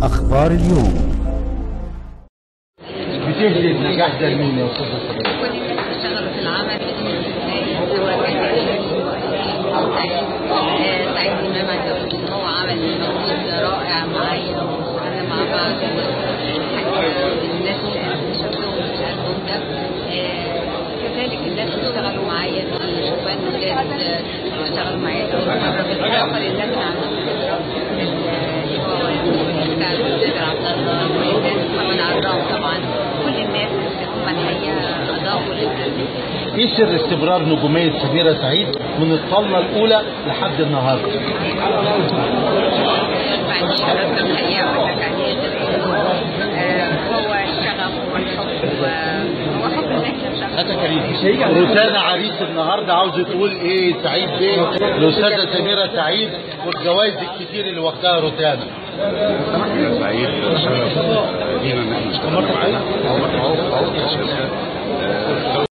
أخبار اليوم بتهدي النجاح ده لمين يا استاذ صبري؟ كل الناس بيشتغلوا في العمل سواء كان سعيد سعيد امام عبد ان هو عمل مجهود رائع معايا واشتغلنا مع بعض الناس اللي شفتهم في الالبوم ده آه، كذلك الناس اللي اشتغلوا معايا في شوفان ولاد اشتغلوا معايا اول مره بالاضافه للناس اللي عندهم خبره في اللي هو بتاع الاستاذ عبد الله والناس محمد عرام طبعا كل الناس اللي هم الحقيقه اضافوا للفيلم ايه سر استمرار نجومية سميرة سعيد من الطلة الأولى لحد النهاردة؟ ما عنديش أكتر الحقيقة أقول لك عليه آه، هو الشغف والحب و- هو حب الناس نفسها روتانا عريس النهارده عاوزة تقول ايه سعيد بيه الأستاذة سميرة سعيد والجوائز الكتير اللي واخدها روتانا أنا سعيد شرف لينا ان احنا نشتغل معانا